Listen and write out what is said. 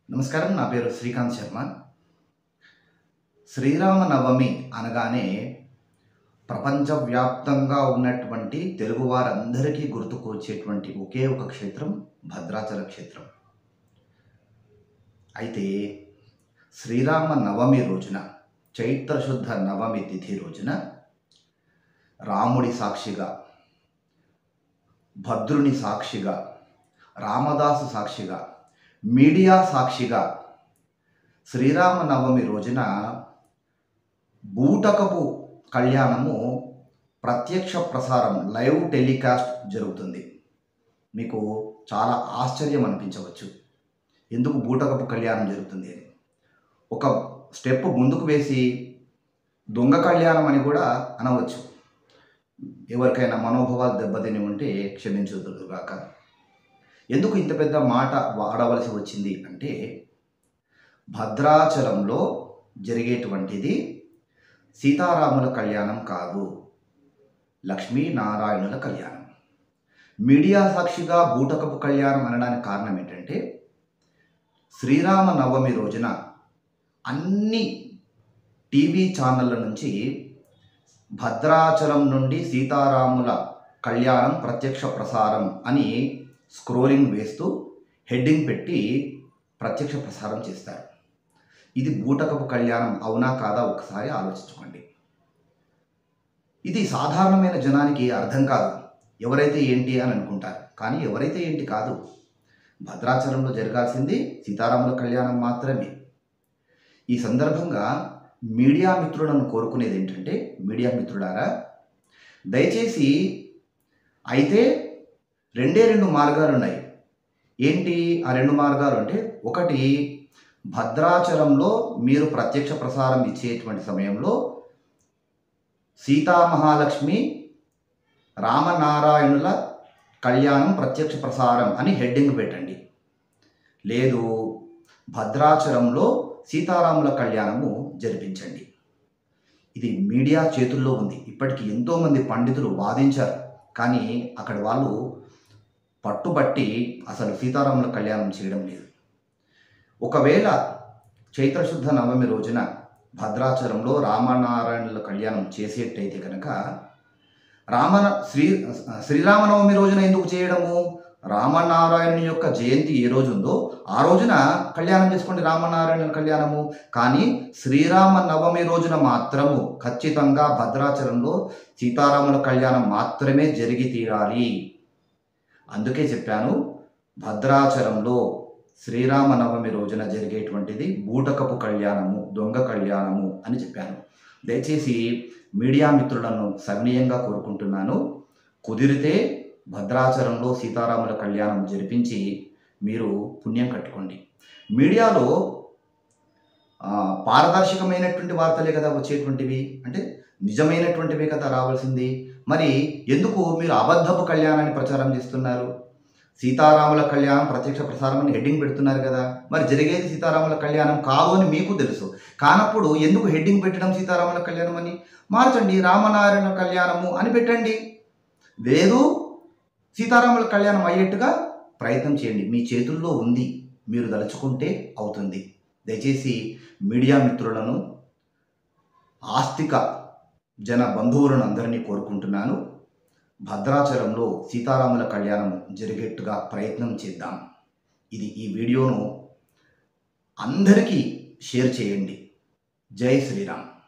నమస్కారం నా పేరు శ్రీకాంత్ శర్మ శ్రీరామనవమి అనగానే ప్రపంచవ్యాప్తంగా ఉన్నటువంటి తెలుగు వారందరికీ గుర్తుకు వచ్చేటువంటి ఒకే ఒక క్షేత్రం భద్రాచల క్షేత్రం అయితే శ్రీరామ నవమి రోజున చైత్ర శుద్ధ నవమి తిథి రోజున రాముడి సాక్షిగా భద్రుని సాక్షిగా రామదాసు సాక్షిగా మీడియా సాక్షిగా శ్రీరామనవమి రోజున బూటకపు కళ్యాణము ప్రత్యక్ష ప్రసారం లైవ్ టెలికాస్ట్ జరుగుతుంది మీకు చాలా ఆశ్చర్యం అనిపించవచ్చు ఎందుకు బూటకపు కళ్యాణం జరుగుతుంది అని ఒక స్టెప్ ముందుకు వేసి దొంగ కళ్యాణం అని కూడా అనవచ్చు ఎవరికైనా మనోభావాలు దెబ్బతిని ఉంటే క్షమించుదురుగాక ఎందుకు ఇంత పెద్ద మాట వాడవలసి వచ్చింది అంటే భద్రాచలంలో జరిగేటువంటిది సీతారాముల కళ్యాణం కాదు లక్ష్మీనారాయణుల కళ్యాణం మీడియా సాక్షిగా బూటకపు కళ్యాణం అనడానికి కారణం ఏంటంటే శ్రీరామ నవమి రోజున అన్ని టీవీ ఛానళ్ళ నుంచి భద్రాచలం నుండి సీతారాముల కళ్యాణం ప్రత్యక్ష ప్రసారం అని స్క్రోలింగ్ వేస్తూ హెడ్డింగ్ పెట్టి ప్రత్యక్ష ప్రసారం చేస్తారు ఇది బూటకపు కళ్యాణం అవునా కాదా ఒకసారి ఆలోచించుకోండి ఇది సాధారణమైన జనానికి అర్థం కాదు ఎవరైతే ఏంటి అని అనుకుంటారు కానీ ఎవరైతే ఏంటి కాదు భద్రాచలంలో జరగాల్సింది సీతారాముల కళ్యాణం మాత్రమే ఈ సందర్భంగా మీడియా మిత్రులను కోరుకునేది ఏంటంటే మీడియా మిత్రులారా దయచేసి అయితే రెండే రెండు మార్గాలు ఉన్నాయి ఏంటి ఆ రెండు మార్గాలు అంటే ఒకటి భద్రాచలంలో మీరు ప్రత్యక్ష ప్రసారం ఇచ్చేటువంటి సమయంలో సీతామహాలక్ష్మి రామనారాయణుల కళ్యాణం ప్రత్యక్ష ప్రసారం అని హెడ్డింగ్ పెట్టండి లేదు భద్రాచలంలో సీతారాముల కళ్యాణము జరిపించండి ఇది మీడియా చేతుల్లో ఉంది ఇప్పటికి ఎంతోమంది పండితులు వాదించారు కానీ అక్కడ వాళ్ళు పట్టుబట్టి అసలు సీతారాముల కళ్యాణం చేయడం లేదు ఒకవేళ చైత్రశుద్ధ నవమి రోజున భద్రాచలంలో రామనారాయణుల కళ్యాణం చేసేటైతే కనుక రామన శ్రీ శ్రీరామనవమి రోజున ఎందుకు చేయడము రామనారాయణుని యొక్క జయంతి ఏ రోజు ఉందో ఆ రోజున కళ్యాణం చేసుకోండి రామనారాయణుల కళ్యాణము కానీ శ్రీరామ నవమి రోజున మాత్రము ఖచ్చితంగా భద్రాచలంలో సీతారాముల కళ్యాణం మాత్రమే జరిగి తీరాలి అందుకే చెప్పాను భద్రాచలంలో శ్రీరామ నవమి రోజున జరిగేటువంటిది బూటకపు కళ్యాణము దొంగ కళ్యాణము అని చెప్పాను దయచేసి మీడియా మిత్రులను సవినీయంగా కోరుకుంటున్నాను కుదిరితే భద్రాచలంలో సీతారాముల కళ్యాణం జరిపించి మీరు పుణ్యం కట్టుకోండి మీడియాలో ఆ, పారదర్శకమైనటువంటి వార్తలే కదా వచ్చేటువంటివి అంటే నిజమైనటువంటివే కదా రావాల్సింది మరి ఎందుకు మీరు అబద్ధపు కళ్యాణాన్ని ప్రచారం చేస్తున్నారు సీతారాముల కళ్యాణం ప్రత్యక్ష ప్రసారం అని హెడ్డింగ్ పెడుతున్నారు కదా మరి జరిగేది సీతారాముల కళ్యాణం కాదు అని మీకు తెలుసు కానప్పుడు ఎందుకు హెడ్డింగ్ పెట్టడం సీతారాముల కళ్యాణం అని మార్చండి రామనారాయణ కళ్యాణము అని పెట్టండి లేదు సీతారాముల కళ్యాణం అయ్యేట్టుగా ప్రయత్నం చేయండి మీ చేతుల్లో ఉంది మీరు దలుచుకుంటే అవుతుంది దయచేసి మీడియా మిత్రులను ఆస్తిక జన బంధువులను అందరినీ కోరుకుంటున్నాను భద్రాచలంలో సీతారాముల కళ్యాణం జరిగేట్టుగా ప్రయత్నం చేద్దాం ఇది ఈ వీడియోను అందరికీ షేర్ చేయండి జై శ్రీరామ్